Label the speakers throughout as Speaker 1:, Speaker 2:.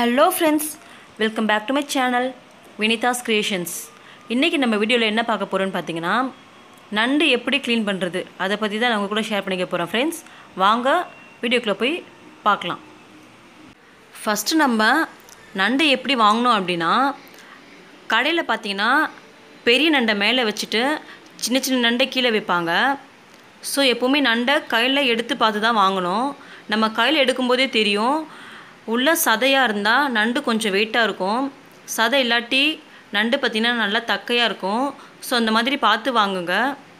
Speaker 1: hello friends welcome back to my channel Vinitha's creations இன்றைக்கி நம்ம வீடியோவில் என்ன பார்க்க போகிறோன்னு பார்த்தீங்கன்னா நண்டு எப்படி க்ளீன் பண்ணுறது அதை பற்றி தான் நான் உங்க கூட ஷேர் பண்ணிக்க போகிறேன் ஃப்ரெண்ட்ஸ் வாங்க வீடியோக்குள்ளே போய் பார்க்கலாம் ஃபஸ்ட்டு நம்ம நண்டு எப்படி வாங்கணும் அப்படின்னா கடையில் பார்த்தீங்கன்னா பெரிய நண்டை மேலே வச்சுட்டு சின்ன சின்ன நண்டை கீழே வைப்பாங்க ஸோ எப்போவுமே நண்டை கையில் எடுத்து பார்த்து தான் வாங்கணும் நம்ம கையில் எடுக்கும்போதே தெரியும் உள்ள சதையாக இருந்தால் நண்டு கொஞ்சம் வெயிட்டாக இருக்கும் சதை இல்லாட்டி நண்டு பார்த்திங்கன்னா நல்லா தக்கையாக இருக்கும் ஸோ அந்த மாதிரி பார்த்து வாங்குங்க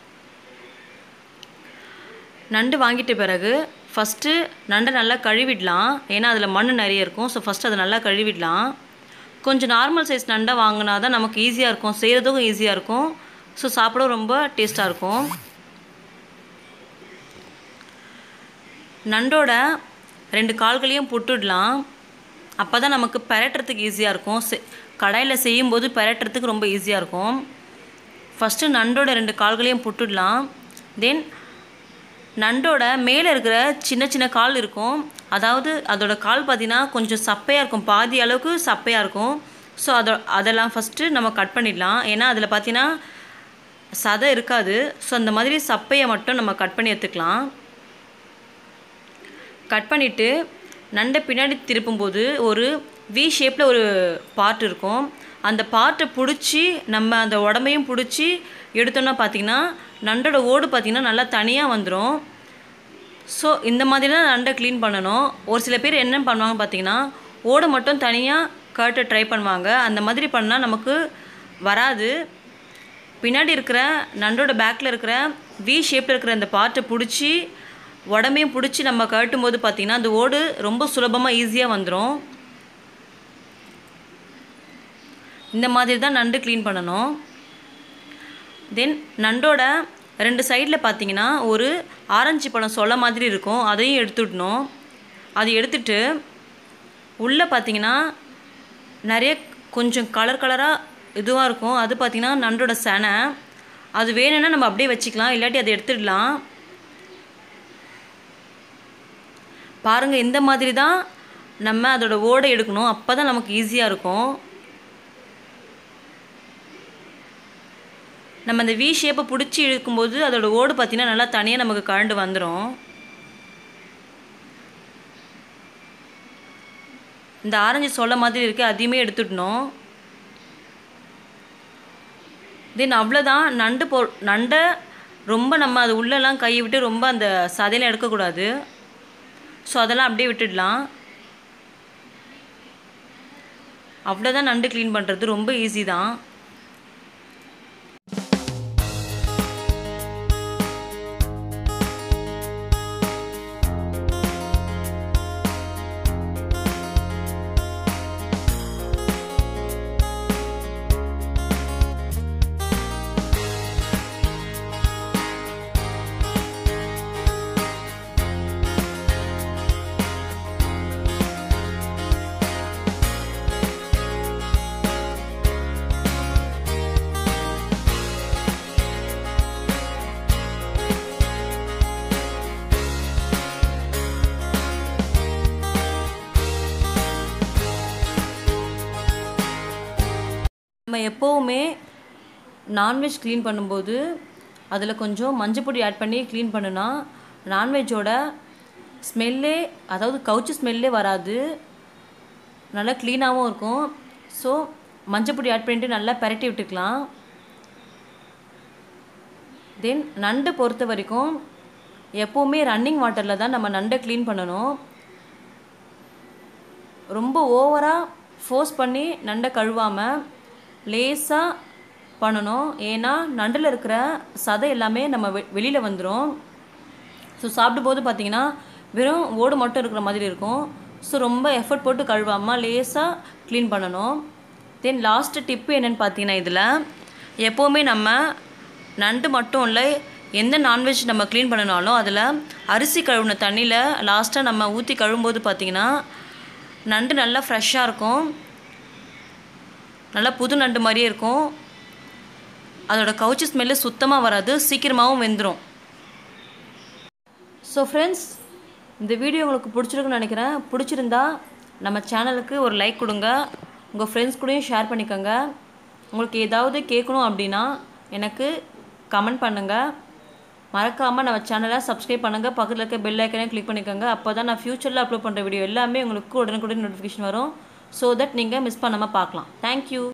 Speaker 1: நண்டு வாங்கிட்ட பிறகு ஃபஸ்ட்டு நண்டை நல்லா கழுவிடலாம் ஏன்னா அதில் மண் நிறைய இருக்கும் ஸோ ஃபஸ்ட்டு அதை நல்லா கழுவிடலாம் கொஞ்சம் நார்மல் சைஸ் நண்டை வாங்கினா தான் நமக்கு ஈஸியாக இருக்கும் செய்கிறதுக்கும் ஈஸியாக இருக்கும் ஸோ சாப்பிடவும் ரொம்ப டேஸ்ட்டாக இருக்கும் நண்டோட ரெண்டு கால்களையும் புட்டுடலாம் அப்போ தான் நமக்கு பெரட்டுறதுக்கு ஈஸியாக இருக்கும் செ கடாயில் செய்யும்போது பெரட்டுறதுக்கு ரொம்ப ஈஸியாக இருக்கும் ஃபஸ்ட்டு நண்டோட ரெண்டு கால்களையும் புட்டுடலாம் தென் நண்டோட மேலே இருக்கிற சின்ன சின்ன கால் இருக்கும் அதாவது அதோட கால் பார்த்திங்கன்னா கொஞ்சம் சப்பையாக இருக்கும் பாதி அளவுக்கு சப்பையாக இருக்கும் ஸோ அதோ அதெல்லாம் ஃபஸ்ட்டு நம்ம கட் பண்ணிடலாம் ஏன்னா அதில் பார்த்தீங்கன்னா சதை இருக்காது ஸோ அந்த மாதிரி சப்பையை மட்டும் நம்ம கட் பண்ணி எடுத்துக்கலாம் கட் பண்ணிவிட்டு நண்டை பின்னாடி திருப்பும்போது ஒரு வி ஷேப்பில் ஒரு பார்ட் இருக்கும் அந்த பார்ட்டை பிடிச்சி நம்ம அந்த உடம்பையும் பிடிச்சி எடுத்தோன்னா பார்த்திங்கன்னா நண்டோட ஓடு பார்த்திங்கன்னா நல்லா தனியாக வந்துடும் ஸோ இந்த மாதிரி தான் நண்டை க்ளீன் பண்ணணும் ஒரு சில பேர் என்ன பண்ணுவாங்க பார்த்திங்கன்னா ஓடை மட்டும் தனியாக கட்ட ட்ரை பண்ணுவாங்க அந்த மாதிரி பண்ணால் நமக்கு வராது பின்னாடி இருக்கிற நண்டோட பேக்கில் இருக்கிற வி ஷேப்பில் இருக்கிற அந்த பார்ட்டை பிடிச்சி உடம்பையும் பிடிச்சி நம்ம கட்டும் போது பார்த்திங்கன்னா அந்த ஓடு ரொம்ப சுலபமாக ஈஸியாக வந்துடும் இந்த மாதிரி தான் நண்டு க்ளீன் பண்ணணும் தென் நண்டோட ரெண்டு சைடில் பார்த்தீங்கன்னா ஒரு ஆரஞ்சு பழம் சொல மாதிரி இருக்கும் அதையும் எடுத்துடணும் அது எடுத்துட்டு உள்ளே பார்த்தீங்கன்னா நிறைய கொஞ்சம் கலர் கலராக இதுவாக இருக்கும் அது பார்த்திங்கன்னா நண்டோட செனை அது வேணும்னா நம்ம அப்படியே வச்சுக்கலாம் இல்லாட்டி அதை எடுத்துடலாம் பாருங்கள் இந்த மாதிரி தான் நம்ம அதோட ஓடை எடுக்கணும் அப்போ தான் நமக்கு ஈஸியாக இருக்கும் நம்ம அந்த வி ஷேப்பை பிடிச்சி இழுக்கும்போது அதோட ஓடு பார்த்திங்கன்னா நல்லா தனியாக நமக்கு கழண்டு வந்துடும் இந்த ஆரஞ்சு சொல்ல மாதிரி இருக்குது அதையுமே எடுத்துடணும் தென் அவ்வளோதான் நண்டு போ நண்டை ரொம்ப நம்ம அது உள்ளெல்லாம் கை விட்டு ரொம்ப அந்த சதையெல்லாம் எடுக்கக்கூடாது ஸோ அதெல்லாம் அப்படியே விட்டுடலாம் அவ்வளோதான் நண்டு க்ளீன் பண்ணுறது ரொம்ப ஈஸி தான் நம்ம எப்போவுமே நான்வெஜ் க்ளீன் பண்ணும்போது அதில் கொஞ்சம் மஞ்சப்பொடி ஆட் பண்ணி க்ளீன் பண்ணுனா நான்வெஜ்ஜோட ஸ்மெல்லே அதாவது கவுச்சி ஸ்மெல்லே வராது நல்லா க்ளீனாகவும் இருக்கும் ஸோ மஞ்சப்பொடி ஆட் பண்ணிட்டு நல்லா பரட்டி விட்டுக்கலாம் தென் நண்டு பொறுத்த வரைக்கும் எப்போவுமே ரன்னிங் வாட்டரில் தான் நம்ம நண்டை க்ளீன் பண்ணணும் ரொம்ப ஓவராக ஃபோர்ஸ் பண்ணி நண்டை கழுவாமல் லேசாக பண்ணணும் ஏன்னா நண்டில் இருக்கிற சதை எல்லாமே நம்ம வெ வெளியில் வந்துடும் ஸோ சாப்பிடும்போது பார்த்திங்கன்னா வெறும் ஓடு மட்டும் இருக்கிற மாதிரி இருக்கும் ஸோ ரொம்ப எஃபர்ட் போட்டு கழுவாமல் லேசாக க்ளீன் பண்ணணும் தென் லாஸ்ட்டு டிப்பு என்னென்னு பார்த்தீங்கன்னா இதில் எப்போவுமே நம்ம நண்டு மட்டும் இல்லை எந்த நான்வெஜ் நம்ம க்ளீன் பண்ணினாலும் அதில் அரிசி கழுவின தண்ணியில் லாஸ்ட்டாக நம்ம ஊற்றி கழுவும்போது பார்த்திங்கன்னா நண்டு நல்லா ஃப்ரெஷ்ஷாக இருக்கும் நல்லா புது நண்டு மாதிரியே இருக்கும் அதோட கவுச்சி ஸ்மெல்லு சுத்தமாக வராது சீக்கிரமாகவும் வெந்துடும் ஸோ ஃப்ரெண்ட்ஸ் இந்த வீடியோ உங்களுக்கு பிடிச்சிருக்குன்னு நினைக்கிறேன் பிடிச்சிருந்தா நம்ம சேனலுக்கு ஒரு லைக் கொடுங்க உங்கள் ஃப்ரெண்ட்ஸ் கூடயும் ஷேர் பண்ணிக்கோங்க உங்களுக்கு ஏதாவது கேட்கணும் அப்படின்னா எனக்கு கமெண்ட் பண்ணுங்கள் மறக்காமல் நம்ம சேனலை சப்ஸ்கிரைப் பண்ணுங்கள் பக்கத்தில் இருக்க பெல் ஐக்கனையும் கிளிக் பண்ணிக்கோங்க அப்போ தான் நான் ஃப்யூச்சரில் அப்லோட் பண்ணுற வீடியோ எல்லாமே உங்களுக்கு உடனுக்குடன் நோட்டிஃபிகேஷன் வரும் ஸோ தட் நீங்கள் மிஸ் பண்ணாமல் பார்க்கலாம் தேங்க்யூ